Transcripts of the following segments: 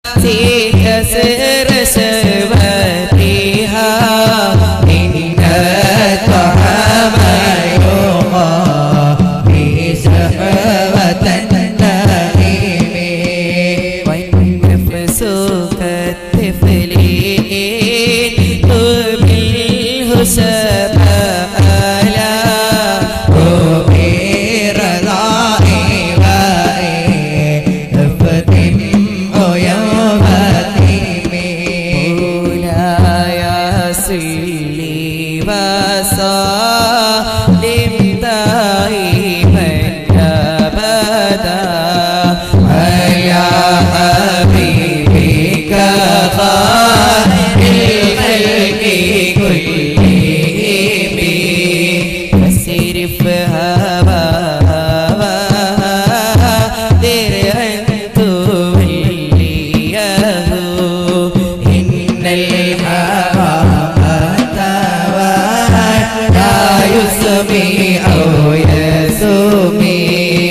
في كسر شفتها إن الطعام يغى شهوة النعيم والنفس كالطفلين تبله سبالا وبير ضائبة يوم مولاي صلي وسلم دائما ابدا على حبيبك خير الخلق كلهم فسرف هواها درعا توليه إن الحرامة لا يسمي أو يسمي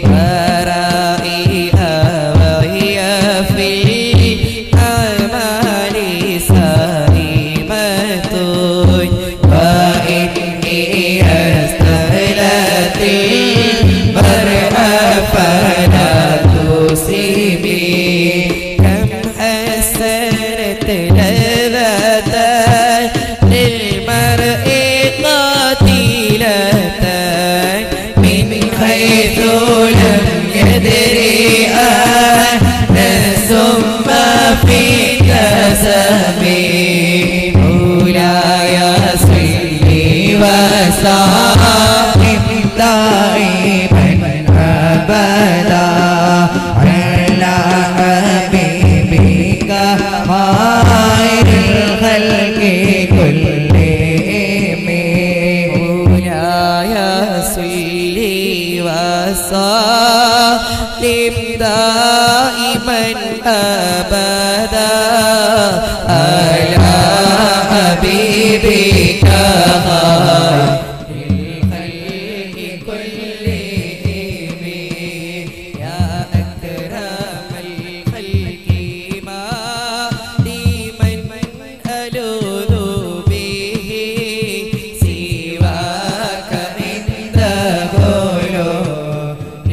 ورائها وهي في الأعمال سائمة وإني أستهلت المرء فلا تسيبي كم حسنت لذة للمرء قتيلة من حيث لم يدري أن ثم في كسبي مولاي صلي وسلم دائما أبدا على حبيبك خير الخلق كلهم مولاي صلي وسلم دائما أبدا على حبيبك خير الخلق كلهم يا أكرم الخلق ما لمن ألوذ به سواك عند قلوب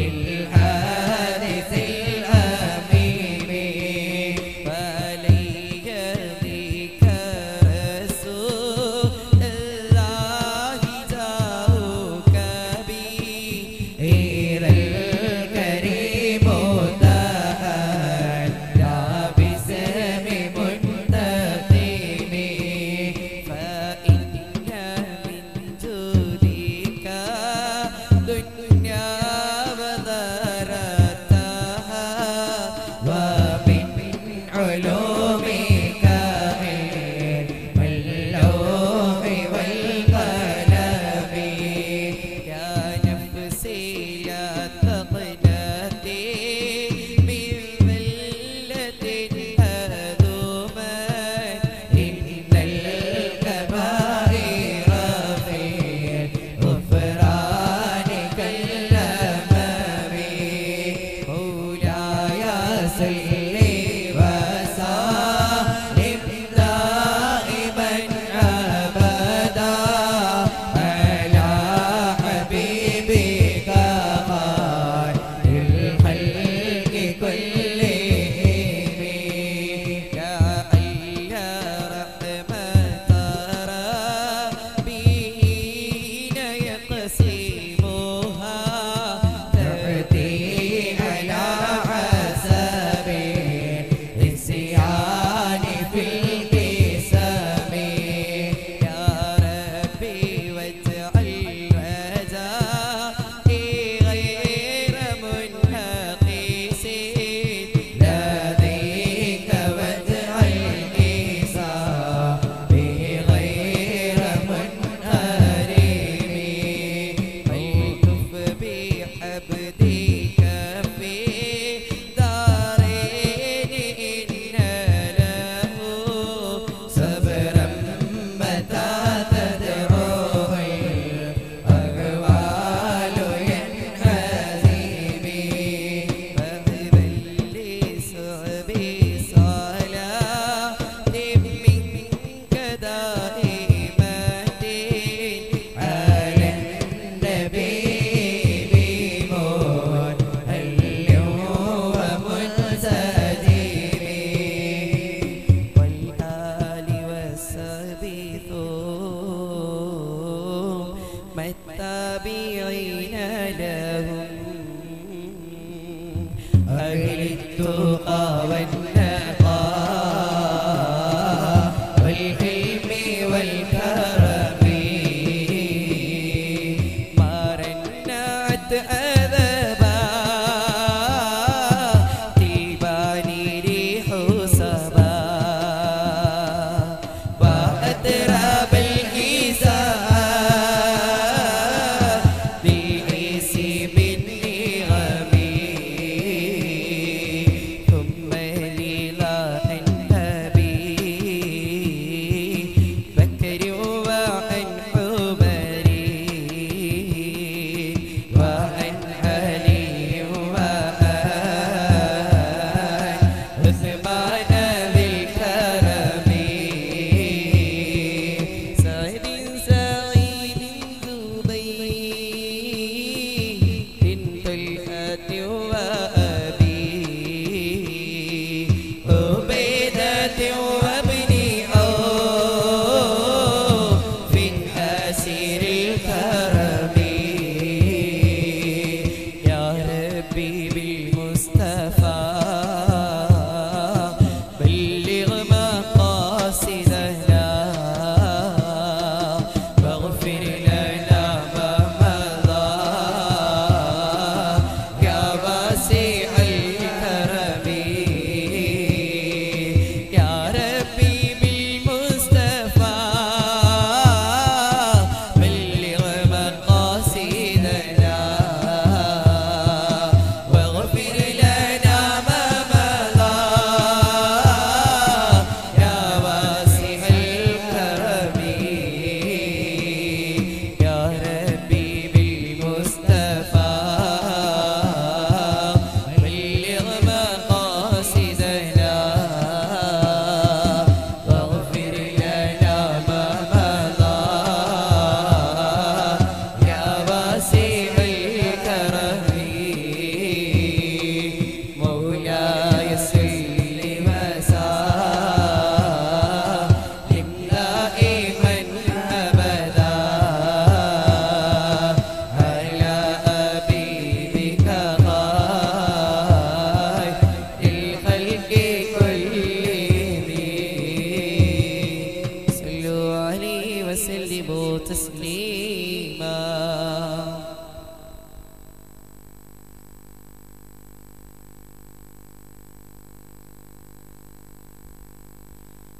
للحادث الأميم فليهدي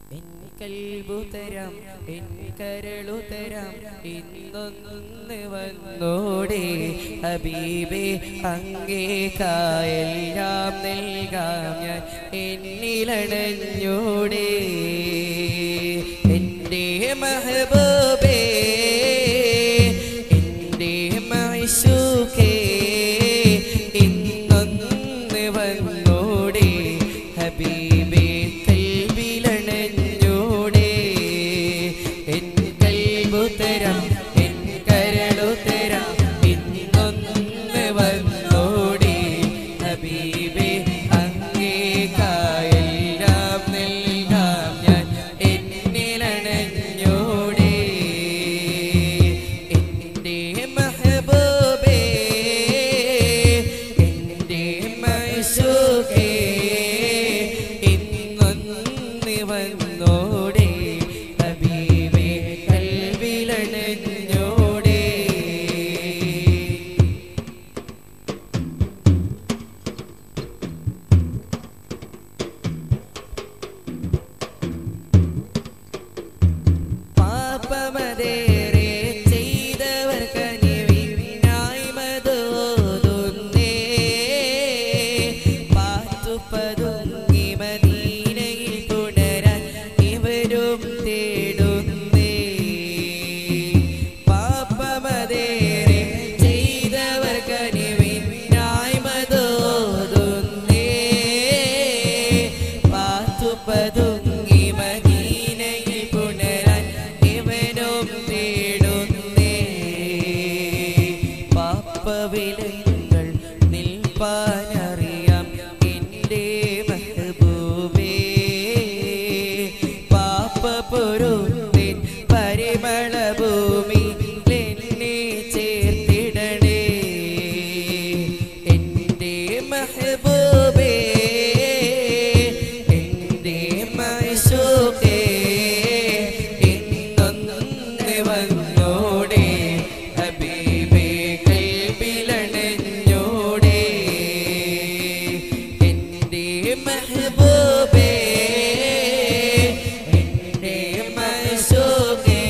N കൽബു തരാം N കരളു തരാം ഇന്നൊന്ന് വന്നോടെ ഹബീബേ അങ്ങേക്കായെല്ലാം നൽകാം ഞാൻ എന്നിലടഞ്ഞോടെ എൻ്റെ മഹബൂബേ എൻ്റെ മൈസൂക്കേ ഇന്നൊന്ന് വന്നോടെ ഹബീബേ കൽവിലണഞ്ഞോടെ എൻ കൽബു തരാം എൻ കരളു തരാം ഇന്നൊന്ന് വന്നോടെ ഹബീബേ അങ്ങേക്കായെല്ലാം നൽകാം ഞാൻ എന്നിലണഞ്ഞോടെ എൻ്റെ മഹബൂബേ എൻ്റെ മൈസൂക്കേ ഇന്നൊന്ന് വന്നോടെ ഹബീബേ കൽവിലണഞ്ഞോടെ പാപമതേറെ ചെയ്തവർ കനിവിനായി മതോതുന്നേ പാത്തുപതുങ്ങി മദീനയിൽ തുടരാൻ ഇവരും തേടുന്നേ പാപമതേറെ ചെയ്തവർ കനിവിനായി മതോതുന്നേ പാത്തുപതുങ്ങി മദീനയിൽ പുണരാൻ ഇവനും തേടുന്നേ പാപ്പവിലങ്ങൾ നിൽപ്പാനറിയാം എൻ്റെ മഹബൂബേ പാപ്പപുരുത്തിൻ പരിമളഭൂമി എന്നെ ചേർത്തിടണേ എൻ്റെ മഹബൂബേ എൻ്റെ മൈസൂക്കേ ഇന്നൊന്ന് വന്നോടെ ഹബീബേ കൽബിലണഞ്ഞോടെ എൻ്റെ മഹബൂബേ എൻ്റെ മൈസൂക്കേ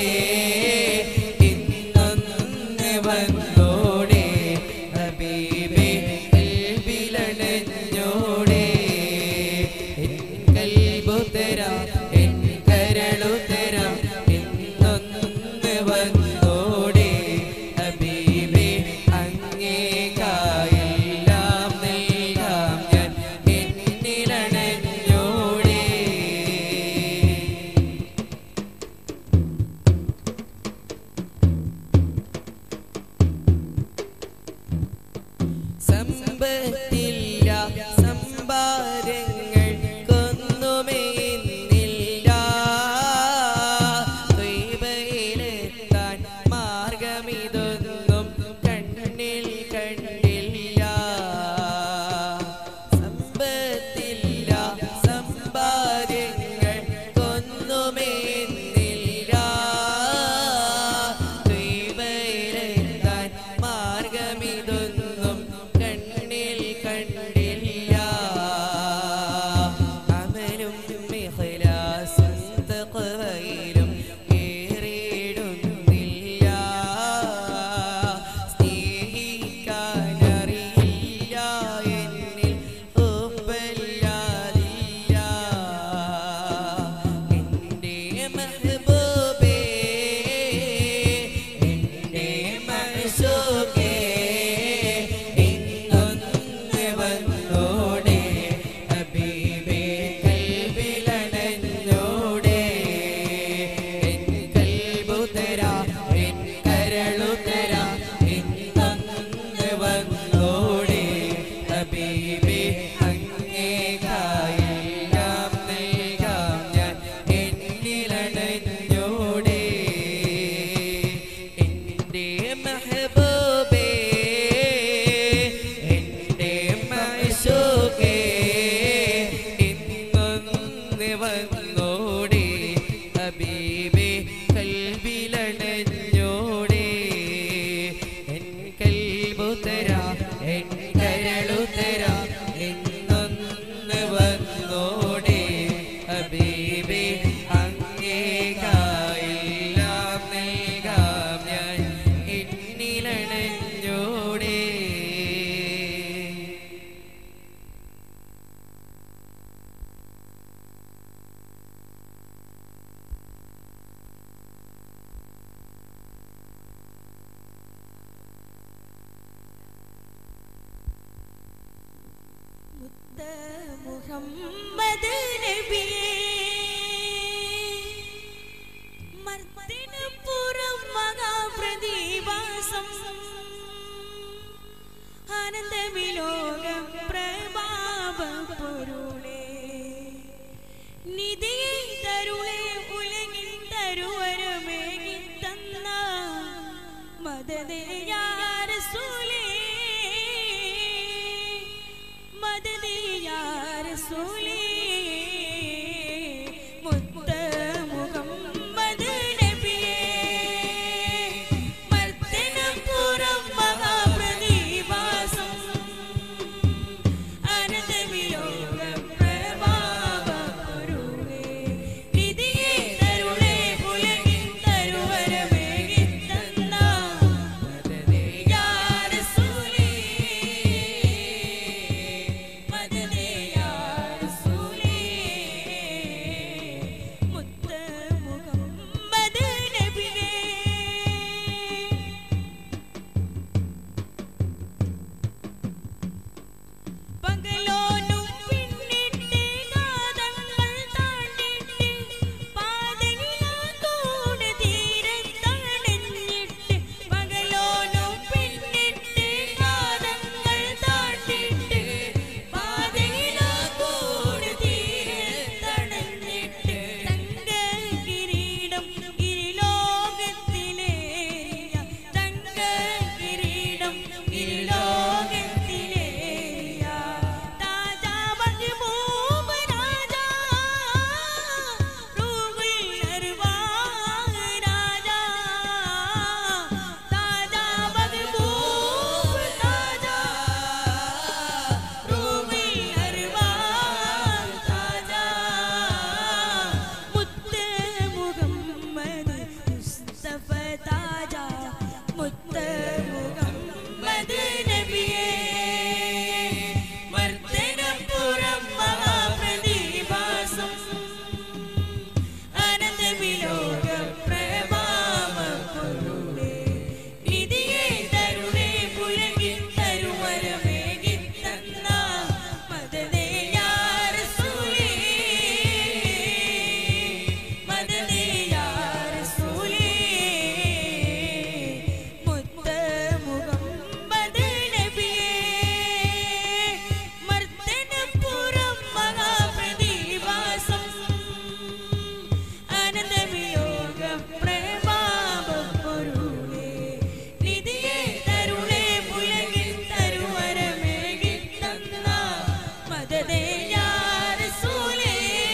ഇന്നൊന്ന് വന്നോടെ ഹബീബേ കൽബിലണഞ്ഞോടെ എൻ കൽബു തരാം എൻ കരളു തരാം ഇന്നൊന്ന് വന്നോടെ ഹബീബേ അങ്ങേക്കായെല്ലാം നൽകാം ഞാൻ എന്നിലണഞ്ഞോടെ സമ്പത്തില്ല സമ്പാദ്യങ്ങൾ കൊന്നുമേ ഇന്നില്ല ദ്വീപയിലെത്താൻ മാർഗമിതൊന്നും കണ്ണിൽ കണ്ടില്ല സമ്പത്തില്ല സമ്പാദ്യങ്ങൾ കൊന്നുമേ ഇന്നില്ല ദ്വീപയിലെത്താൻ മാർഗമിതൊന്നും കണ്ണിൽ കണ്ടില്ല അമലും ഇഖ്ലാസും തഖ്വയിലും ഏറിയിടുന്നില്ല സ്നേഹിക്കാനറിയില്ല എന്നിൽ ഉപ്പല്ലാതില്ല എൻ്റെ മഹബൂബേ എൻ്റെ മനസ്സോകേ ഇന്നൊന്ന് വന്നോടെ ഹബീബേ കൽവിലണഞ്ഞോടെ എൻ കൽബു തരാ എൻ കരളു തരാ ഇന്നൊന്ന് വന്നോടെ ഹബീബേ അങ്ങേക്കായെല്ലാം നൽകാം ഞാൻ എന്നിലണഞ്ഞോടെ എൻ്റെ മഹബൂബേ എൻ്റെ മൈസൂക്കേ ഇന്നൊന്ന് വന്നോടെ ഹബീബേ കൽവിലണഞ്ഞോടെ എൻ കൽബു തരാ എൻ കരളു തരാ ഇന്നൊന്ന് വന്നോടെ ഹബീബേ മുഹമ്മദ് നബിയേ മർദ്ദനപ്പുറം മഹാപ്രതിഭാസം ആനന്ദവിലോക പ്രഭാവ പൊരുളേ നിധിയെ തരുളേ ഉലകിൽ തരുവരമേകി തന്ന മദതയാരസൂലേ മദതയാരസൂലേ മുത്ത മുഹമ്മദ് നബിയേ മർദ്ദനപ്പുറം മഹാപ്രതിഭാസം ആനന്ദവിലോക പ്രഭാവ പൊരുളേ നിധിയെ തരുളേ ഉലകിൻ തരുവരമേകി തന്ന യാ റസൂലേ മദദേ യാ റസൂലേ മുത്ത മുഹമ്മദ് നബിയേ പകലോനും പിന്നിട്ട് കാതങ്ങൾ താണ്ടിട്ട് പാതയിലാത്തോട് തീരത്തണഞ്ഞിട്ട് പകലോനും പിന്നിട്ട് കാതങ്ങൾ താണ്ടിട്ട് പാതയിലാത്തോട് തീരത്തണഞ്ഞിട്ട് തങ്ക കിരീടം ഇരുലോകത്തിലേറിയ തങ്ക കിരീടം ഇരുലോകത്തിലേറിയ താജാ മഹ്ബൂബ് രാജാ റൂഹുൽ അർവാഹ് രാജാ താജാ മഹ്ബൂബ് രാജാ റൂഹുൽ അർവാഹ് താജാ മുത്ത് മുഹമ്മദ് മുസ്തഫ താജ മുത്ത് മുഹമ്മദ് നബിയേ മർദ്ദനപ്പുറം മഹാപ്രതിഭാസം ആനന്ദവിലോക പ്രഭാവ പൊരുളേ നിധിയെ തരുളേ പുലകിൻ തരുവരമേകി തന്ന മദദേ യാ റസൂലേ മദദേ യാ റസൂലേ മുത്ത മുഹമ്മദ് നബിയേ മർദ്ദനപ്പുറം മഹാപ്രതിഭാസം ആനന്ദവിയോഗ പ്രഭാവ പൊരുളേ നിധിയെ തരുളേ പുലകിൽ തരുവരമേകി തന്ന മദദേ യാ റസൂലേ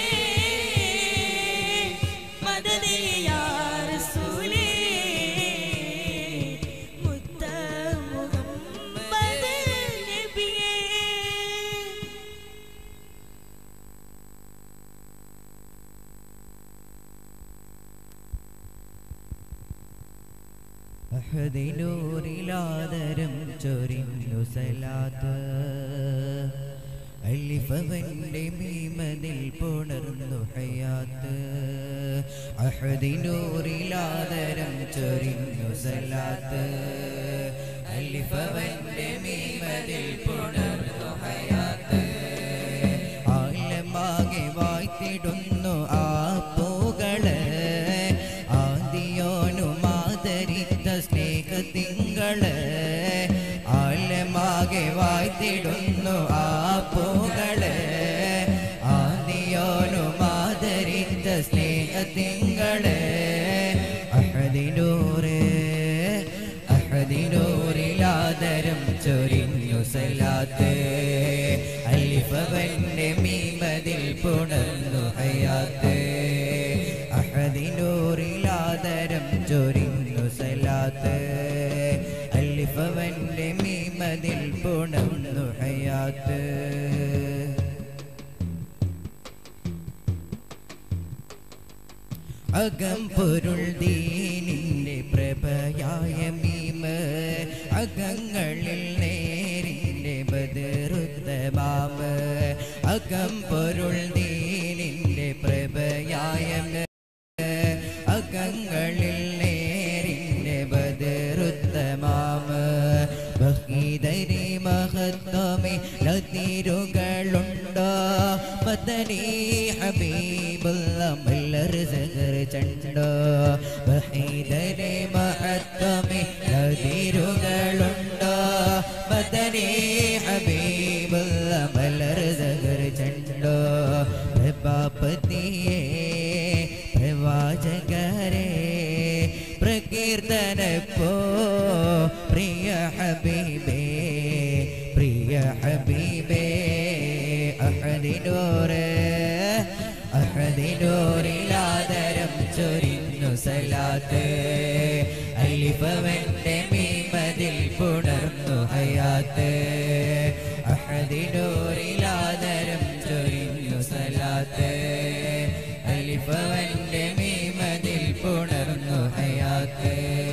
മദദേ യാ റസൂലേ മുത്ത മുഹമ്മദ് നബിയേ അഹദിലൂരിലാദരം ചൊരിഞ്ഞു സലാത്ത് അലിഫവന്റെ മീമതിൽ പുണർന്നു ഹയാത്ത് അഹദിലൂരിലാദരം ചൊരിഞ്ഞു സലാത്ത് അലിഫവന്റെ മീമതിൽ പുണർന്നു ഹയാത്ത് ആലമാകെ വായ്ത്തിടുന്നു ആ പൂകള് ആദിയോനു മാതരിത്ത സ്നേഹത്തിങ്കള് ആലമാകെ വായ്ത്തിടുന്നു ആ പൂകള് ആദിയോനു മാതരിത്ത സ്നേഹത്തിങ്കള് അഹദിനൂറ് അഹദിനൂറിലാദരം ചൊരിഞ്ഞു സലാത്ത് അലിഫവന്റെ മീമതിൽ പുണർന്നു ഹയാത്ത് അഹദിനൂറിലാദരം ചൊരിഞ്ഞു സലാത്ത് അലിഫവന്റെ മീമതിൽ പുണർന്നു ഹയാത്ത് അകം പൊരുൾ ദീനിന്റെ പ്രഭയായ മീമ അകങ്ങളിൽ നേരിന്റെ ബദറുത്തമാമ അകം പൊരുൾ ദീനിന്റെ പ്രഭയായ അകങ്ങളിൽ നേരിന്റെ ബദറുത്തമാമ ബഹീദരി മഹത്വമേ ലതിരുകളുണ്ട് ഹബീബുള്ള മല്ലർ സഗർ ചണ്ടോ വഹീദരെ മഹത്വമേ നദിരുകളുണ്ടോ മദനേ ഹബീബുള്ള മല്ലർ സഗർ ചണ്ടോ പ്രഭാപതിയേ പ്രവാചകരെ പ്രകീർത്തനപ്പോ പ്രിയ ഹബീബേ പ്രിയ ഹബീബേ അഹദിനോറ് അഹദിനോറിലാദരം ചൊരിഞ്ഞു സലാത്ത് അലിഫവന്റെ മീമതിൽ പുണർന്നു ഹയാത്ത് അഹദിനോറിലാദരം ചൊരിഞ്ഞു സലാത്ത് അലിഫവന്റെ മീമതിൽ പുണർന്നു ഹയാത്ത്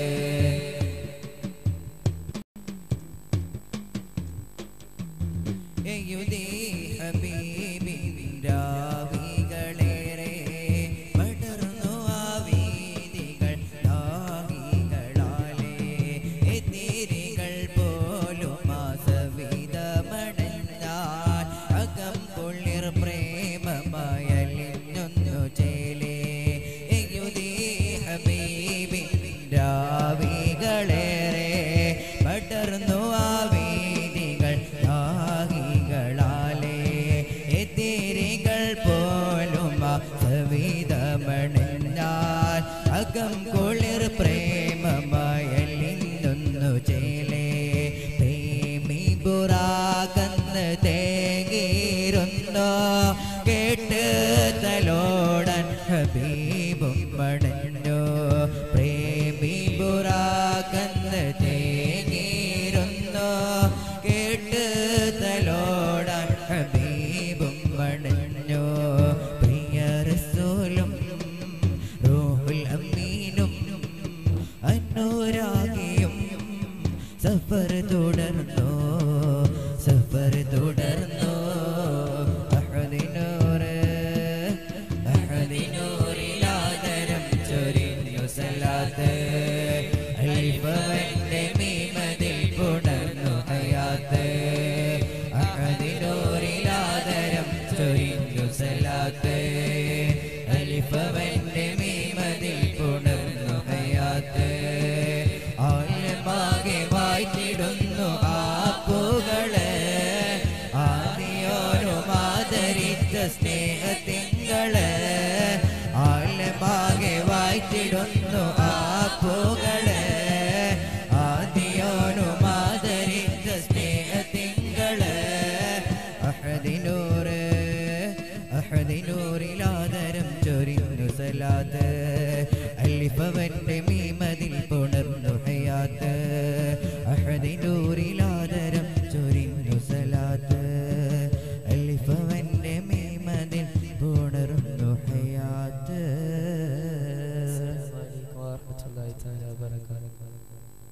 എഴുതി ഹബീബിൻ രാവികളേറെ പടർന്നു ആ വീതികൾ ദാഹികളാലേ എതിരികൾ പോലും ആസവിധമണഞ്ഞാൽ അകം കുളിർ പ്രേമമയലിഞ്ഞൊന്നു ചേലേ എഴുതി ഹബീബിൻ രാവികളേറെ പടർന്നു ആ വീതികൾ ദാഹികളാലേ എതിരികൾ പോലും സവിധമണഞ്ഞാൽ അകം കുളിർ പ്രേമമയലിന്നൊന്നു ചേലേ പ്രേമി ബുറാകന്ന് തേങ്ങിരുന്നോ കേട്ട് തലോടൻ ഹബീബും മണഞ്ഞു പ്രേമി ബുറാകന്ന് തേങ്ങിരുന്നോ കേട്ട് തലോടൻ ഹബീബും മണഞ്ഞു പ്രിയ റസൂലും റൂഹുൽ അമീനും അനുരാഗിയും സഫർ തുടർന്നു സഫർ തുടർന്നു അഹദിനൂറ് അഹദിനൂറിലാദരം ചൊരിഞ്ഞു സലാത്ത് അൽഫവന്റെ മീമതിൽ പുണർന്നു ഹയാത്ത് അഹദിനൂറിലാദരം ചൊരിഞ്ഞു സലാത്ത് അലിഫവന്റെ മീമതിൽ പുണർന്നു ഹയാത്ത് ആലമാകെ വായിച്ചിടുന്നു ആപ്പുകള് ആദിയോരും ആദരിച്ച സ്നേഹത്തിങ്കള് ആലമാകെ വായിച്ചിടുന്നു ആപ്പുകള് ആദിയോരും ആദരിച്ച സ്നേഹത്തിങ്കള് അഹദിനൂറ് അഹദിനൂറിലാദരം ചൊരിഞ്ഞു സലാത്ത് അല്ലിപ്പവന്റെ മീമതിൽ പുണർന്നു ഹയാത്ത് അഹദിനൂറിലാദരം ചൊരിഞ്ഞു സലാത്ത് അല്ലിപ്പവന്റെ മീമതിൽ പുണർന്നു ഹയാത്ത് ورحمة الله تعالى وبركاته